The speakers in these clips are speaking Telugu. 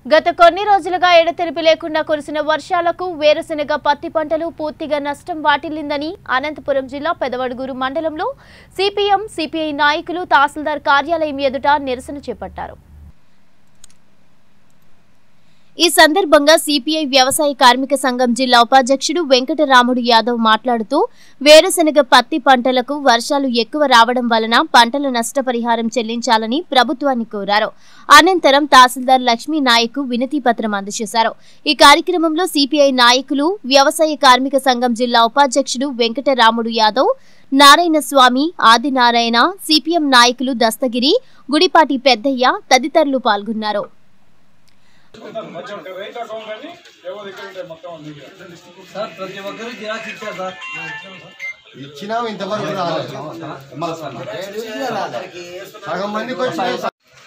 గత కొన్ని రోజులుగా ఎడతెరిపి లేకుండా కురిసిన వర్షాలకు వేరుశెనగ పత్తి పంటలు పూర్తిగా నష్టం వాటిల్లిందని అనంతపురం జిల్లా పెదవడుగురు మండలంలో సిపిఎం సిపిఐ నాయకులు తహసీల్దార్ కార్యాలయం ఎదుట నిరసన చేపట్టారు ఈ సందర్భంగా సిపిఐ వ్యవసాయ కార్మిక సంఘం జిల్లా ఉపాధ్యక్షుడు వెంకటరాముడు యాదవ్ మాట్లాడుతూ వేరుశెనగ పత్తి పంటలకు వర్షాలు ఎక్కువ రావడం వలన పంటల నష్టపరిహారం చెల్లించాలని ప్రభుత్వాన్ని కోరారు అనంతరం తహసీల్దార్ లక్ష్మీ నాయక్ వినతి పత్రం అందజేశారు ఈ కార్యక్రమంలో సిపిఐ నాయకులు వ్యవసాయ కార్మిక సంఘం జిల్లా ఉపాధ్యక్షుడు వెంకటరాముడు యాదవ్ నారాయణ స్వామి ఆదినారాయణ సిపిఎం నాయకులు దస్తగిరి గుడిపాటి పెద్దయ్య తదితరులు పాల్గొన్నారు సార్ ప్రతి ఒక్కరు జిరాక్స్ ఇచ్చారు సార్ ఇచ్చినాం ఇంతవరకు రాలేదు సగం మందికి వచ్చినాయి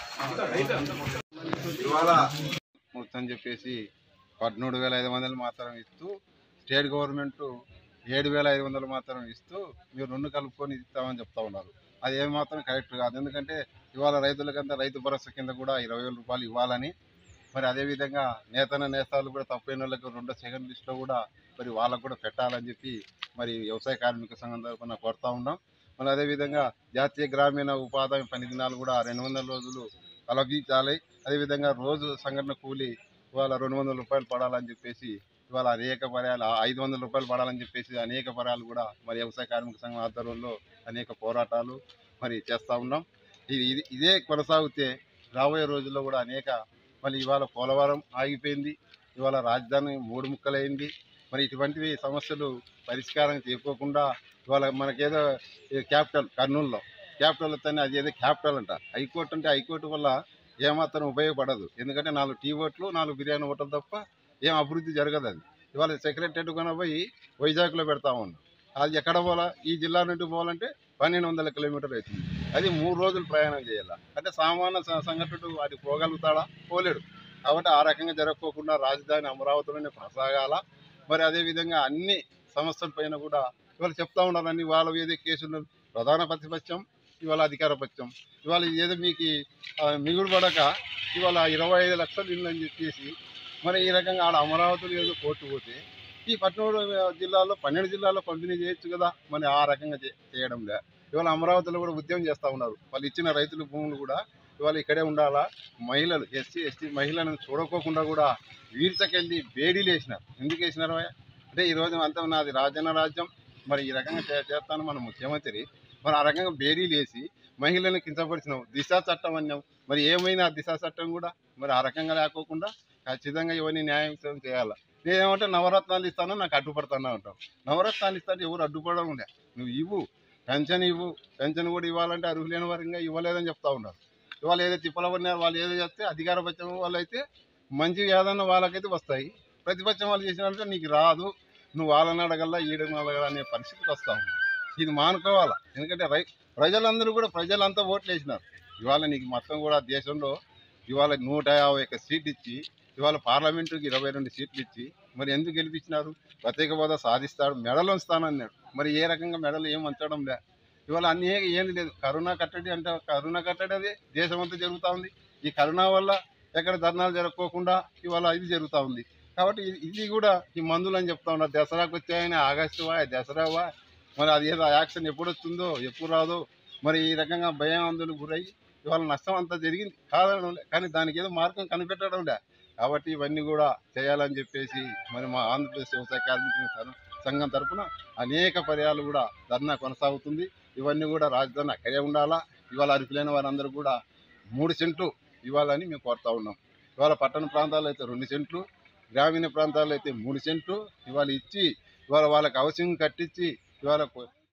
ఇవాళ మొత్తం చెప్పేసి పదమూడు వేల ఐదు వందలు మాత్రం ఇస్తూ స్టేట్ గవర్నమెంట్ ఏడు వేల ఐదు వందలు మాత్రం ఇస్తూ మీరు రెండు కలుపుకొని ఇస్తామని చెప్తా ఉన్నారు అది ఏమాత్రం కరెక్ట్ కాదు ఎందుకంటే ఇవాళ రైతులకంతా రైతు భరోసా కింద కూడా ఇరవై వేల రూపాయలు ఇవ్వాలని మరి అదేవిధంగా నేతన నేతాలు కూడా తప్పైన వాళ్ళకి రెండో సెకండ్ లిస్ట్లో కూడా మరి వాళ్ళకు కూడా పెట్టాలని చెప్పి మరి వ్యవసాయ కార్మిక సంఘం తరఫున కోరుతా ఉన్నాం మరి అదేవిధంగా జాతీయ గ్రామీణ ఉపాధి పని దినాలు కూడా రెండు వందల రోజులు కల్పించాలి అదేవిధంగా రోజు సంఘటన కూలి ఇవాళ రెండు వందల రూపాయలు పడాలని చెప్పేసి ఇవాళ అనేక పర్యాలు ఐదు వందల రూపాయలు పడాలని చెప్పేసి అనేక పర్యాలు కూడా మరి వ్యవసాయ కార్మిక సంఘం ఆధ్వర్యంలో అనేక పోరాటాలు మరి చేస్తూ ఉన్నాం ఇది ఇది ఇదే కొనసాగితే రాబోయే రోజుల్లో కూడా అనేక మళ్ళీ ఇవాళ పోలవరం ఆగిపోయింది ఇవాళ రాజధాని మూడు ముక్కలైంది మరి ఇటువంటివి సమస్యలు పరిష్కారం చేయకోకుండా ఇవాళ మనకేదో ఈ క్యాపిటల్ కర్నూలులో క్యాపిటల్ వస్తేనే అది ఏదో క్యాపిటల్ అంట హైకోర్టు అంటే హైకోర్టు వల్ల ఏమాత్రం ఉపయోగపడదు ఎందుకంటే నాలుగు టీ ఓట్లు నాలుగు బిర్యానీ ఓట్లు తప్ప ఏం అభివృద్ధి జరగదు అది ఇవాళ సెక్రటరేట్ కొన పోయి వైజాగ్లో పెడతా ఉన్నాం అది ఎక్కడ పోవాలా ఈ జిల్లా నుండి పోవాలంటే పన్నెండు వందల కిలోమీటర్లు అవుతుంది అది మూడు రోజులు ప్రయాణం చేయాలి అంటే సామాన్య స- సంఘటన వాటి పోగలుగుతాడా పోలేడు కాబట్టి ఆ రకంగా జరగకోకుండా రాజధాని అమరావతిలోనే కొనసాగాల మరి అదేవిధంగా అన్ని సమస్యల పైన కూడా ఇవాళ చెప్తా ఉన్నారు అన్ని వాళ్ళ ఏదో కేసులు ప్రధాన ప్రతిపక్షం ఇవాళ అధికార పక్షం ఇవాళ ఏదో మీకు ఆ, మిగులు పడక ఇవాళ ఇరవై ఐదు లక్షలు ఇల్లు అని చెప్పేసి మరి ఈ రకంగా ఆడ అమరావతిలో ఏదో కోర్టు పోతే ఈ పట్నూరు జిల్లాలో పన్నెండు జిల్లాల్లో పంపిణీ చేయొచ్చు కదా మరి ఆ రకంగా చే- చేయడం లే ఇవాళ అమరావతిలో కూడా ఉద్యమం చేస్తూ ఉన్నారు వాళ్ళు ఇచ్చిన రైతుల భూములు కూడా ఇవాళ ఇక్కడే ఉండాలా మహిళలు ఎస్సీ ఎస్టీ మహిళలను చూడకోకుండా కూడా వీడ్చకెళ్ళి బేడీలు వేసినారు ఎందుకు వేసినారు అయ్యా? అంటే ఈరోజు అంతా నాది రాజన్న రాజ్యం మరి ఈ రకంగా చే- చేస్తాను మన ముఖ్యమంత్రి మరి ఆ రకంగా బేడీలు వేసి మహిళలను కించపరిచినాం దిశా చట్టం అన్నాం మరి ఏమైనా ఆ దిశా చట్టం కూడా మరి ఆ రకంగా లేకోకుండా ఖచ్చితంగా ఇవన్నీ న్యాయం చేయాలి నేనేమంటే నవరత్నాలు ఇస్తాను నాకు అడ్డుపడతాను అంటాం నవరత్నాలు ఇస్తాను ఎవరు అడ్డుపడడం ఉండే నువ్వు ఇవ్వు పెన్షన్ ఇవ్వు పెన్షన్ కూడా ఇవ్వాలంటే అర్హులు లేని వారు ఇంకా ఇవ్వలేదని చెప్తా ఉన్నారు ఇవాళ ఏదో తిప్పలవన్నారు వాళ్ళు ఏదో చేస్తే అధికార పక్షం వాళ్ళు అయితే మంచి ఏదన్నా వాళ్ళకైతే వస్తాయి ప్రతిపక్షం వాళ్ళు చేసినంటే నీకు రాదు నువ్వు వాళ్ళని అడగల్లా ఈడని అడగల అనే పరిస్థితికి వస్తా ఉంది ఇది మానుకోవాలా ఎందుకంటే రై ప్రజలందరూ కూడా ప్రజలంతా ఓట్లు వేసినారు ఇవాళ నీకు మొత్తం కూడా దేశంలో ఇవాళ నూట యాభై ఒక్క సీట్లు ఇచ్చి ఇవాళ పార్లమెంటుకి ఇరవై రెండు సీట్లు ఇచ్చి మరి ఎందుకు గెలిపించినారు ప్రత్యేక హోదా సాధిస్తాడు మెడలు ఉంచుతానన్నాడు మరి ఏ రకంగా మెడలు ఏం ఉంచడం లే ఇవాళ అన్ని ఏ- ఏంది లేదు కరోనా కట్టడి అంటే కరోనా కట్టడి అది దేశం అంతా జరుగుతూ ఉంది ఈ కరోనా వల్ల ఎక్కడ ధర్నాలు జరగకోకుండా ఇవాళ ఇది జరుగుతూ ఉంది కాబట్టి ఇది- ఇది కూడా ఈ మందులు అని చెప్తా ఉన్నారు దసరాకు వచ్చాయని ఆగస్టు వా దసరావా మరి అది ఏదో యాక్షన్ ఎప్పుడు వస్తుందో ఎప్పుడు రాదో మరి ఈ రకంగా భయం అందులో గురై ఇవాళ నష్టం అంతా జరిగింది కాదనడం లే. కానీ దానికి ఏదో మార్గం కనిపెట్టడం లే కాబట్టి ఇవన్నీ కూడా చేయాలని చెప్పేసి మరి మా ఆంధ్రప్రదేశ్ వ్యవసాయ కార్మికుల సం- సంఘం తరఫున అనేక పర్యాలు కూడా ధర్నా కొనసాగుతుంది ఇవన్నీ కూడా రాజధాని అక్కడే ఉండాలా ఇవాళ అరుకులైన వారందరూ కూడా మూడు సెంట్లు ఇవ్వాలని మేము కోరుతా ఉన్నాం ఇవాళ పట్టణ ప్రాంతాల్లో అయితే రెండు సెంట్లు గ్రామీణ ప్రాంతాల్లో అయితే మూడు సెంట్లు ఇవాళ ఇచ్చి ఇవాళ వాళ్ళకి హౌసింగ్ కట్టించి ఇవాళ కొ-